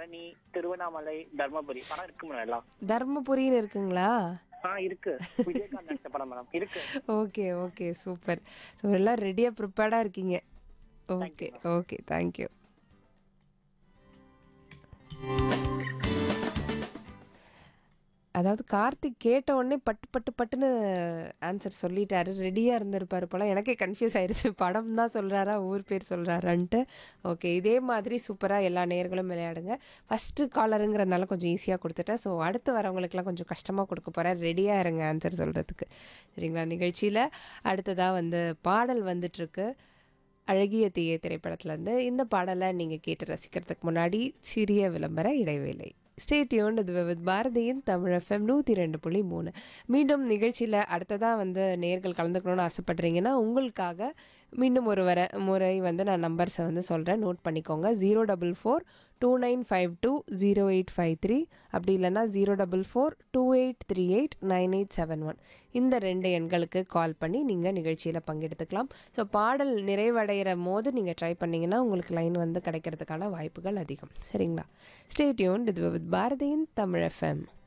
பழனி திருவண்ணாமலை தர்மபுரி படம் இருக்கு மேடம் எல்லாம் தர்மபுரின்னு இருக்குங்களா ஆ இருக்கு விஜயகாந்த் நடிச்ச படம் மேடம் இருக்கு ஓகே ஓகே சூப்பர் ஸோ எல்லாம் ரெடியாக ப்ரிப்பேர்டாக இருக்கீங்க ஓகே ஓகே தேங்க்யூ அதாவது கார்த்திக் கேட்ட உடனே பட்டு பட்டு பட்டுன்னு ஆன்சர் சொல்லிட்டாரு ரெடியாக இருந்திருப்பாரு போல எனக்கே கன்ஃபியூஸ் ஆயிடுச்சு படம் தான் சொல்கிறாரா ஊர் பேர் சொல்கிறாரான்ட்டு ஓகே இதே மாதிரி சூப்பராக எல்லா நேர்களும் விளையாடுங்க ஃபஸ்ட்டு காலருங்கிறதுனால கொஞ்சம் ஈஸியாக கொடுத்துட்டேன் ஸோ அடுத்து வரவங்களுக்குலாம் கொஞ்சம் கஷ்டமாக கொடுக்க போகிறேன் ரெடியாக இருங்க ஆன்சர் சொல்கிறதுக்கு சரிங்களா நிகழ்ச்சியில் அடுத்ததாக வந்து பாடல் வந்துட்டுருக்கு அழகிய தீய திரைப்படத்துலேருந்து இந்த பாடலை நீங்கள் கேட்டு ரசிக்கிறதுக்கு முன்னாடி சிறிய விளம்பர இடைவேளை ஸ்டேட்யூன் இது வித் பாரதியின் தமிழ் எஃப்எம் நூற்றி ரெண்டு புள்ளி மூணு மீண்டும் நிகழ்ச்சியில் அடுத்ததாக வந்து நேர்கள் கலந்துக்கணும்னு ஆசைப்படுறீங்கன்னா உங்களுக்காக மீண்டும் ஒரு வர முறை வந்து நான் நம்பர்ஸை வந்து சொல்கிறேன் நோட் பண்ணிக்கோங்க zero double four two nine five two zero eight five three அப்படி இல்லைன்னா zero double four two eight three eight nine eight seven one இந்த ரெண்டு எண்களுக்கு கால் பண்ணி நீங்கள் நிகழ்ச்சியில் பங்கெடுத்துக்கலாம் ஸோ பாடல் நிறைவடைகிற போது நீங்கள் ட்ரை பண்ணிங்கன்னா உங்களுக்கு லைன் வந்து கிடைக்கிறதுக்கான வாய்ப்புகள் அதிகம் சரிங்களா ஸ்டேட்யூன் இது வித் பாரதியின் தமிழ் எஃப்எம்